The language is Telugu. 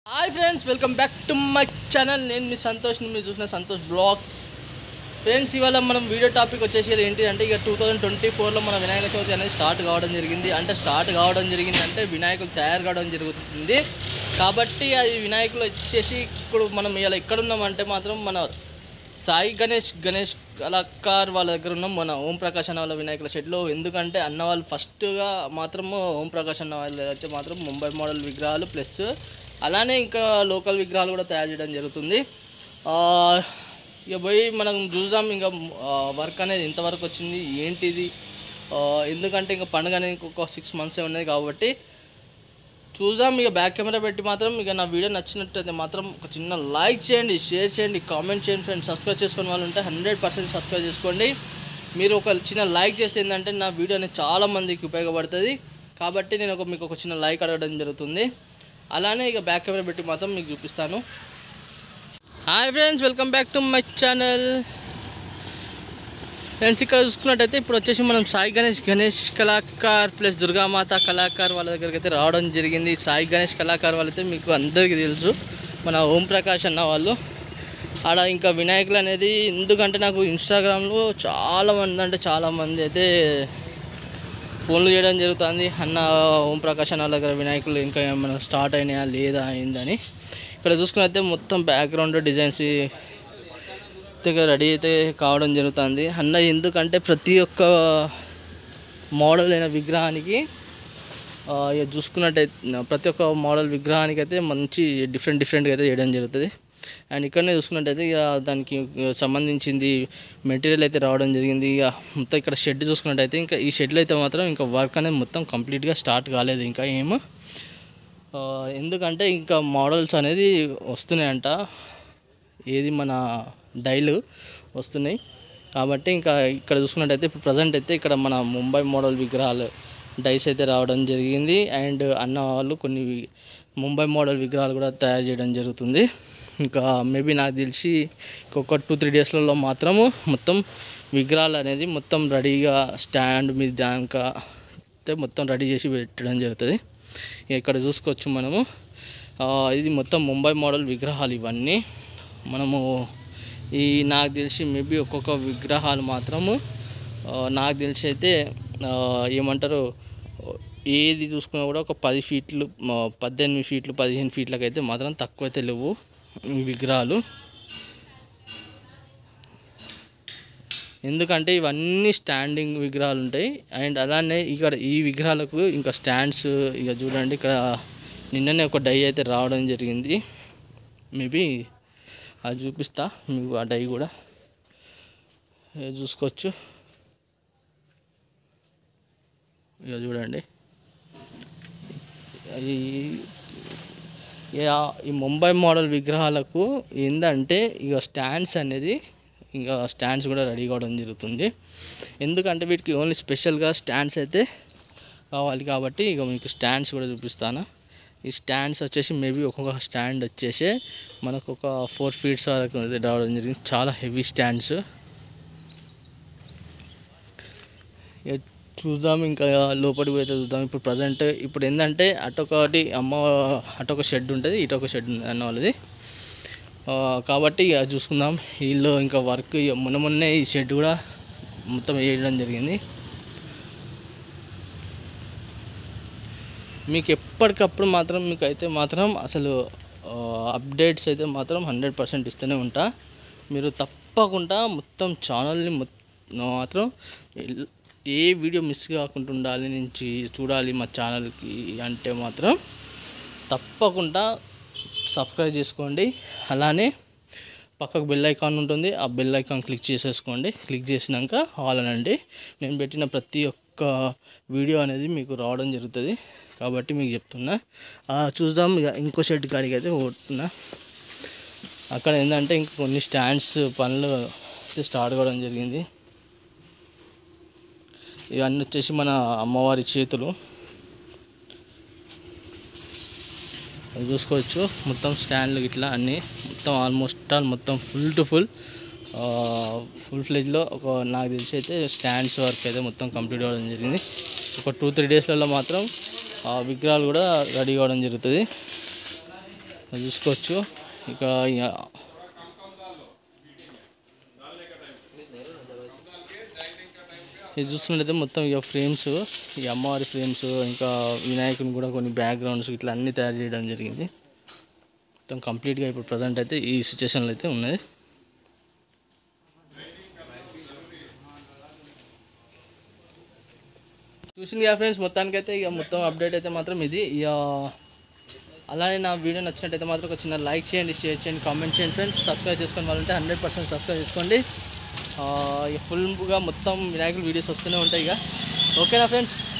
hi friends welcome back to my channel నేను మీ సంతోష్ మీరు చూసిన సంతోష్ బ్లాగ్స్ ఫ్రెండ్స్ ఇవాళ మనం వీడియో టాపిక్ వచ్చేసి ఏంటి అంటే ఇక టూ థౌజండ్ ట్వంటీ ఫోర్లో మన వినాయక చవితి అనేది స్టార్ట్ కావడం జరిగింది అంటే స్టార్ట్ కావడం జరిగింది అంటే వినాయకులు తయారు కావడం జరుగుతుంది కాబట్టి అది వినాయకులు వచ్చేసి ఇప్పుడు మనం ఇలా ఎక్కడ ఉన్నామంటే మాత్రం మన సాయి గణేష్ గణేష్ కళాకార్ వాళ్ళ దగ్గర ఉన్నాం మన ఓం ప్రకాష్ అన్న వాళ్ళ వినాయకుల షెడ్లో ఎందుకంటే అన్న వాళ్ళు ఫస్ట్గా మాత్రము ఓం ప్రకాష్ అన్న వాళ్ళు అయితే మాత్రం ముంబై మోడల్ విగ్రహాలు ప్లస్ అలానే ఇంకా లోకల్ విగ్రహాలు కూడా తయారు చేయడం జరుగుతుంది ఆ, ఇక పోయి మనం చూద్దాం ఇంకా వర్క్ అనేది ఎంతవరకు వచ్చింది ఏంటిది ఆ, ఎందుకంటే ఇంకా పండుగ అనేది ఇంకొక సిక్స్ మంత్సే ఉన్నది కాబట్టి చూద్దాం ఇక బ్యాక్ కెమెరా పెట్టి మాత్రం ఇక నా వీడియో నచ్చినట్టయితే మాత్రం ఒక చిన్న లైక్ చేయండి షేర్ చేయండి కామెంట్ చేయండి ఫ్రెండ్స్ సబ్స్క్రైబ్ చేసుకునే వాళ్ళు ఉంటే హండ్రెడ్ పర్సెంట్ సబ్స్క్రైబ్ చేసుకోండి మీరు ఒక చిన్న లైక్ చేస్తే ఏంటంటే నా వీడియో అనేది చాలా మందికి ఉపయోగపడుతుంది కాబట్టి నేను ఒక మీకు ఒక చిన్న లైక్ అడగడం జరుగుతుంది అలానే ఇక బ్యాక్ కెమెరా పెట్టి మాత్రం మీకు చూపిస్తాను hi friends welcome back to my channel friends ఇక్కడ చూసుకున్నట్టయితే ఇప్పుడు వచ్చేసి మనం సాయి గణేష్ గణేష్ కళాకార్ ప్లస్ దుర్గామాత కళాకార్ వాళ్ళ దగ్గరికి అయితే రావడం జరిగింది సాయి గణేష్ కళాకార్ వాళ్ళైతే మీకు అందరికీ తెలుసు మన ఓం ప్రకాష్ అన్న వాళ్ళు ఆడ ఇంకా వినాయకులు అనేది ఎందుకంటే నాకు ఇన్స్టాగ్రామ్లో చాలా మంది అంటే చాలా మంది అయితే ఫోన్లు చేయడం జరుగుతుంది అన్న ఓం ప్రకాష్ అన్న వాళ్ళ దగ్గర వినాయకులు ఇంకా ఏమైనా స్టార్ట్ అయినాయా లేదా అయిందని ఇక్కడ చూసుకున్నైతే మొత్తం బ్యాక్గ్రౌండ్ డిజైన్స్ దగ్గర రెడీ అయితే కావడం జరుగుతుంది అన్న ఎందుకంటే ప్రతి ఒక్క మోడల్ అయిన విగ్రహానికి ఆ, ఇక చూసుకున్నట్టయితే ప్రతి ఒక్క మోడల్ విగ్రహానికి అయితే మంచి డిఫరెంట్ డిఫరెంట్గా అయితే చేయడం జరుగుతుంది అండ్ ఇక్కడనే చూసుకున్నట్టయితే ఇక దానికి సంబంధించింది మెటీరియల్ అయితే రావడం జరిగింది ఇక మొత్తం ఇక్కడ షెడ్ చూసుకున్నట్టయితే ఇంకా ఈ షెడ్లో అయితే మాత్రం ఇంకా వర్క్ అనేది మొత్తం కంప్లీట్గా స్టార్ట్ కాలేదు ఇంకా ఏమో ఆ, ఎందుకంటే ఇంకా మోడల్స్ అనేది వస్తున్నాయంట ఏది మన డైలు వస్తున్నాయి కాబట్టి ఇంకా ఇక్కడ చూసుకున్నట్టయితే ఇప్పుడు ప్రజెంట్ అయితే ఇక్కడ మన ముంబై మోడల్ విగ్రహాలు డైస్ అయితే రావడం జరిగింది అండ్ అన్న వాళ్ళు కొన్ని వి- ముంబై మోడల్ విగ్రహాలు కూడా తయారు చేయడం జరుగుతుంది ఇంకా మేబీ నాకు తెలిసి ఇంకొక టూ త్రీ డేస్లలో మాత్రము మొత్తం విగ్రహాలు అనేది మొత్తం రెడీగా స్టాండ్ మీద దాకా అయితే మొత్తం రెడీ చేసి పెట్టడం జరుగుతుంది ఇక ఇక్కడ చూసుకోవచ్చు మనము ఆ, ఇది మొత్తం ముంబై మోడల్ విగ్రహాలు ఇవన్నీ మనము ఈ నాకు తెలిసి మేబీ ఒక్కొక్క విగ్రహాలు మాత్రము ఆ, నాకు తెలిసి అయితే ఆ, ఏమంటారు ఏది చూసుకున్నా కూడా ఒక పది ఫీట్లు ఆ, పద్దెనిమిది ఫీట్లు పదిహేను ఫీట్లకు అయితే మాత్రం తక్కువ అయితే లేవు ఈ విగ్రహాలు ఎందుకంటే ఇవన్నీ స్టాండింగ్ విగ్రహాలు ఉంటాయి అండ్ అలానే ఇక్కడ ఈ విగ్రహాలకు ఇంకా స్టాండ్స్ ఇక చూడండి ఇక్కడ నిన్ననే ఒక డై అయితే రావడం జరిగింది మేబీ అది చూపిస్తా మీకు ఆ డై కూడా ఇక చూసుకోవచ్చు ఇక చూడండి ఈ ఇక ఈ ముంబై మోడల్ విగ్రహాలకు ఏంటంటే ఇక స్టాండ్స్ అనేది ఇంకా స్టాండ్స్ కూడా రెడీ కావడం జరుగుతుంది ఎందుకంటే వీటికి ఓన్లీ స్పెషల్గా స్టాండ్స్ అయితే కావాలి కాబట్టి ఇక మీకు స్టాండ్స్ కూడా చూపిస్తాను ఈ స్టాండ్స్ వచ్చేసి మేబీ ఒక్కొక్క స్టాండ్ వచ్చేసి మనకు ఒక ఫోర్ ఫీట్స్ వరకు అయితే రావడం జరిగింది చాలా హెవీ స్టాండ్స్ ఇక చూద్దాం ఇంకా లోపలికి పోతే చూద్దాం ఇప్పుడు ప్రజెంట్ ఇప్పుడు ఏంటంటే అటొకటి అమ్మ అటొక షెడ్ ఉంటుంది ఇటొక షెడ్ ఉంది అన్న వాళ్ళది ఆ, కాబట్టి ఇక చూసుకుందాం వీళ్ళు ఇంకా వర్క్ ఇక మొన్న మొన్నే ఈ షెడ్ కూడా మొత్తం వేయడం జరిగింది మీకు ఎప్పటికప్పుడు మాత్రం మీకు అయితే మాత్రం అసలు అప్డేట్స్ అయితే మాత్రం హండ్రెడ్ పర్సెంట్ ఇస్తూనే ఉంటా మీరు తప్పకుండా మొత్తం ఛానల్ని మాత్రం ఎల్- ఏ వీడియో మిస్ కాకుండా ఉండాలి నుంచి చూడాలి మా ఛానల్కి అంటే మాత్రం తప్పకుండా సబ్స్క్రైబ్ చేసుకోండి అలానే పక్కకు బెల్ ఐకాన్ ఉంటుంది ఆ బెల్ ఐకాన్ క్లిక్ చేసేసుకోండి క్లిక్ చేసినాక ఆల్ అనండి నేను పెట్టిన ప్రతి ఒక్క వీడియో అనేది మీకు రావడం జరుగుతుంది కాబట్టి మీకు చెప్తున్నా ఆ, చూద్దాం ఇక ఇంకో షెడ్ కాడికి అయితే పోతున్నా అక్కడ ఏంటంటే ఇంక కొన్ని స్టాండ్స్ పనులు అయితే స్టార్ట్ కావడం జరిగింది ఇవన్నీ వచ్చేసి మన అమ్మవారి చేతులు అది చూసుకోవచ్చు మొత్తం స్టాండ్లు ఇట్లా అన్నీ మొత్తం ఆల్మోస్ట్ ఆల్ మొత్తం ఫుల్ టు ఫుల్ ఫుల్ ఫ్లెజ్లో ఒక నాకు తెలిసి అయితే స్టాండ్స్ వర్క్ అయితే మొత్తం కంప్లీట్ అవ్వడం జరిగింది ఒక టూ త్రీ డేస్లలో మాత్రం ఆ విగ్రహాలు కూడా రెడీ కావడం జరుగుతుంది అది చూసుకోవచ్చు ఇక ఇక ఇది చూసుకున్నట్టయితే మొత్తం ఇక ఫ్రేమ్స్ ఈ అమ్మవారి ఫ్రేమ్స్ ఇంకా వినాయకుని కూడా కొన్ని బ్యాక్గ్రౌండ్స్ ఇట్లా అన్నీ తయారు చేయడం జరిగింది మొత్తం కంప్లీట్గా ఇప్పుడు ప్రజెంట్ అయితే ఈ సిచ్యువేషన్లో అయితే ఉన్నది చూసింది కదా ఫ్రెండ్స్ మొత్తానికైతే ఇక మొత్తం అప్డేట్ అయితే మాత్రం ఇది ఇక అలానే నా వీడియో నచ్చినట్టయితే మాత్రం ఒక చిన్న లైక్ చేయండి షేర్ చేయండి కామెంట్ చేయండి ఫ్రెండ్స్ సబ్స్క్రైబ్ చేసుకొని వాళ్ళంటే హండ్రెడ్ పర్సెంట్ సబ్స్క్రైబ్ చేసుకోండి ఆ, ఇక ఫుల్గా మొత్తం వినాయకుల వీడియోస్ వస్తూనే ఉంటాయి ఇక ఓకేనా ఫ్రెండ్స్